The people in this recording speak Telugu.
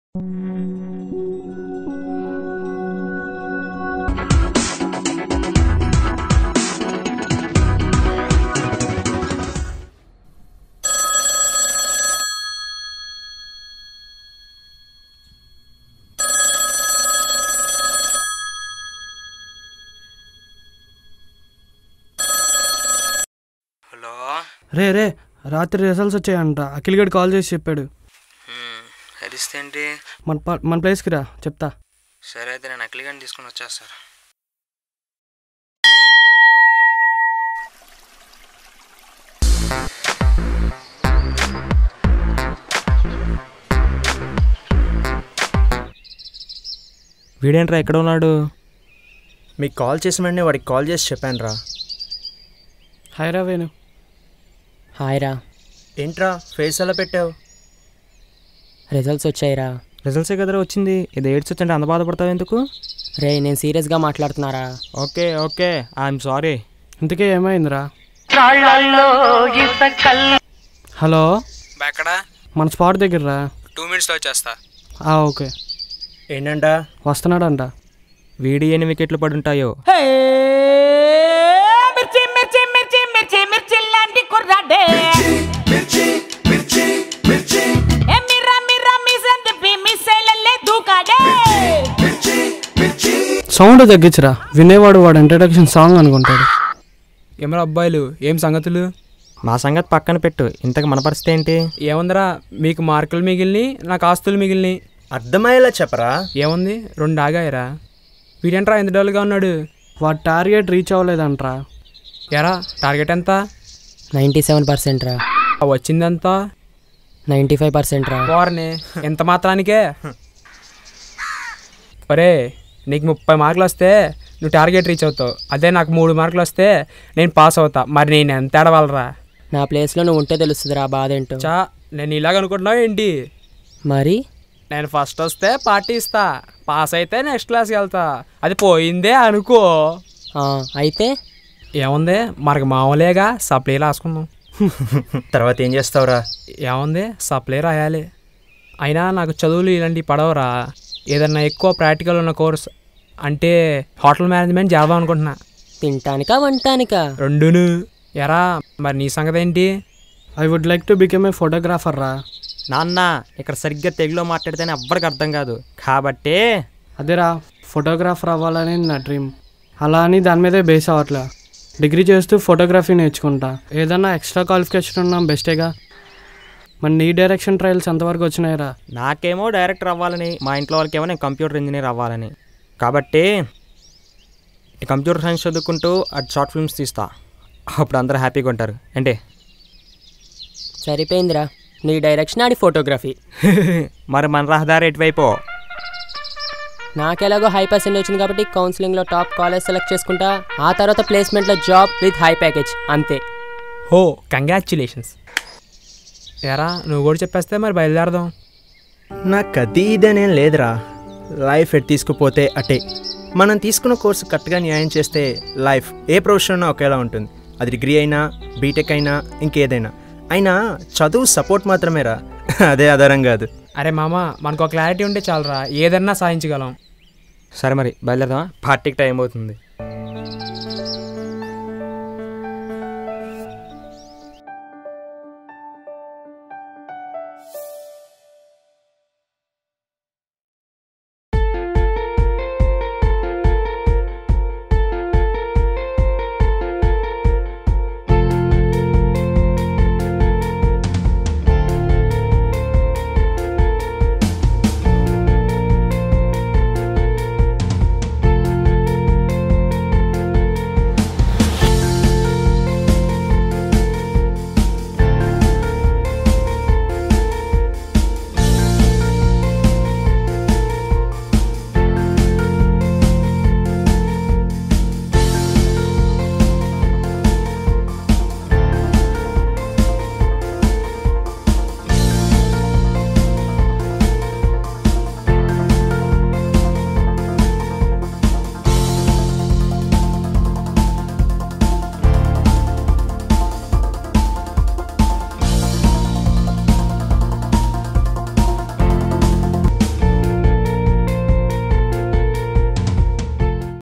హలో రే రే రాత్రి రిజల్ట్స్ వచ్చాయంట అఖిల్ గడ్ కాల్ చేసి చెప్పాడు హరిస్తే ఏంటి మన ప- మన ప్లేస్కి రా చెప్తా సరే అయితే నేను అఖిల్ గారిని తీసుకుని వచ్చేస్తాను వీడేంట్రా ఎక్కడ ఉన్నాడు మీకు కాల్ చేసిన వెంటనే వాడికి కాల్ చేసి చెప్పాను రా హాయ్ రా వేణు హాయ్ రా ఏంట్రా ఫేస్ ఎలా పెట్టావు రిజల్ట్స్ వచ్చాయిరా రిజల్ట్సే కదరా వచ్చింది ఇది ఎయిడ్స్ వచ్చింటే అంత బాధపడతావు ఎందుకు రే నేను సీరియస్గా మాట్లాడుతున్నారా ఓకే ఓకే ఐఎమ్ సారీ ఇంతకీ ఏమైందిరా హలో ఎక్కడ మన స్పాట్ దగ్గర రా టూ మినిట్స్లో వచ్చేస్తా ఆ, ఓకే ఏంటంట వస్తున్నాడంట వీడి ఎన్ని వికెట్లు పడుంటాయో మిర్చి మిర్చి మిర్చి మిర్చి మిర్చి లాంటి కుర్రాడే ఏ మిర్రా మిర్రా మిసన్ తిప్పి మిస్సైలల్లే దూకాడే సౌండ్ తగ్గించరా వినేవాడు వాడు ఇంట్రడక్షన్ సాంగ్ అనుకుంటాడు ఏమరా అబ్బాయిలు ఏం సంగతులు మా సంగతి పక్కన పెట్టు ఇంతకు మన పరిస్థితి ఏంటి ఏముందిరా మీకు మార్కులు మిగిలినాయి నాకు ఆస్తులు మిగిలినాయి అర్థమయ్యేలా చెప్పరా ఏముంది రెండు ఆగాయరా వీడేంట్రా ఎంత డల్గా ఉన్నాడు వాడు టార్గెట్ రీచ్ అవ్వలేదంట్రా ఎరా టార్గెట్ ఎంత నైంటీ సెవెన్ పర్సెంట్ రా ఆ వచ్చిందెంత నైంటీ ఫైవ్ పర్సెంట్ రా పోరనే ఎంత మాత్రానికే ఒరే నీకు ముప్పై మార్కులు వస్తే నువ్వు టార్గెట్ రీచ్ అవుతావు అదే నాకు మూడు మార్కులు వస్తే నేను పాస్ అవుతా మరి నేను ఎంత ఏడవాలరా నా ప్లేస్లో నువ్వు ఉంటే తెలుస్తుంది రా బాధ ఏంటో చా నేను ఇలాగ అనుకుంటున్నావు ఏంటి మరి నేను ఫస్ట్ వస్తే పార్టీ ఇస్తా పాస్ అయితే నెక్స్ట్ క్లాస్కి వెళ్తా అది పోయిందే అనుకో ఆ, అయితే ఏముంది మనకి మామూలేగా సప్లై రాసుకుందాం తర్వాత ఏం చేస్తావురా ఏముంది సప్లై రాయాలి అయినా నాకు చదువులు ఇలాంటివి పడవరా ఏదన్నా ఎక్కువ ప్రాక్టికల్ ఉన్న కోర్స్ అంటే హోటల్ మేనేజ్మెంట్ చేద్దాం అనుకుంటున్నా తింటానికా వంటానికా రెండును ఎరా మరి నీ సంగతి ఏంటి I would like to become a photographer రా నాన్న ఇక్కడ సరిగ్గా తెలుగులో మాట్లాడితేనే ఎవ్వరికి అర్థం కాదు కాబట్టి అదేరా ఫోటోగ్రాఫర్ అవ్వాలని నా డ్రీమ్ అలా అని దాని మీదే బేస్ అవ్వట్లే డిగ్రీ చేస్తూ ఫోటోగ్రఫీ నేర్చుకుంటా ఏదన్నా ఎక్స్ట్రా క్వాలిఫికేషన్ ఉన్నా బెస్టేగా మరి నీ డైరెక్షన్ ట్రయల్స్ ఎంతవరకు వచ్చినాయిరా నాకేమో డైరెక్టర్ అవ్వాలని మా ఇంట్లో వాళ్ళకేమో నేను కంప్యూటర్ ఇంజనీర్ అవ్వాలని కాబట్టి ఈ కంప్యూటర్ సైన్స్ చదువుకుంటూ అటు షార్ట్ ఫిల్మ్స్ తీస్తా అప్పుడు అందరూ హ్యాపీగా ఉంటారు అంటే సరిపోయిందిరా నీ డైరెక్షన్ ఆడి ఫోటోగ్రఫీ మరి మన రహదారి ఎటువైపో నాకెలాగో హై పర్సెంట్ వచ్చింది కాబట్టి కౌన్సిలింగ్లో టాప్ కాలేజ్ సెలెక్ట్ చేసుకుంటా ఆ తర్వాత ప్లేస్మెంట్లో జాబ్ విత్ హై ప్యాకేజ్ అంతే హో కంగ్రాచులేషన్స్ ఎరా నువ్వు కూడా చెప్పేస్తే మరి బయలుదేరదాం నాకు అది ఇదనేం లేదురా లైఫ్ ఎటు తీసుకుపోతే అటే మనం తీసుకున్న కోర్సు కరెక్ట్గా న్యాయం చేస్తే లైఫ్ ఏ ప్రొఫెషన్ అయినా ఒకేలా ఉంటుంది అది డిగ్రీ అయినా బీటెక్ అయినా ఇంకేదైనా అయినా చదువు సపోర్ట్ మాత్రమేరా అదే ఆధారం కాదు అరే మామ మనకు క్లారిటీ ఉంటే చాలరా ఏదన్నా సాధించగలం సరే మరి బయలుదేరదామా పార్టీకి టైం అవుతుంది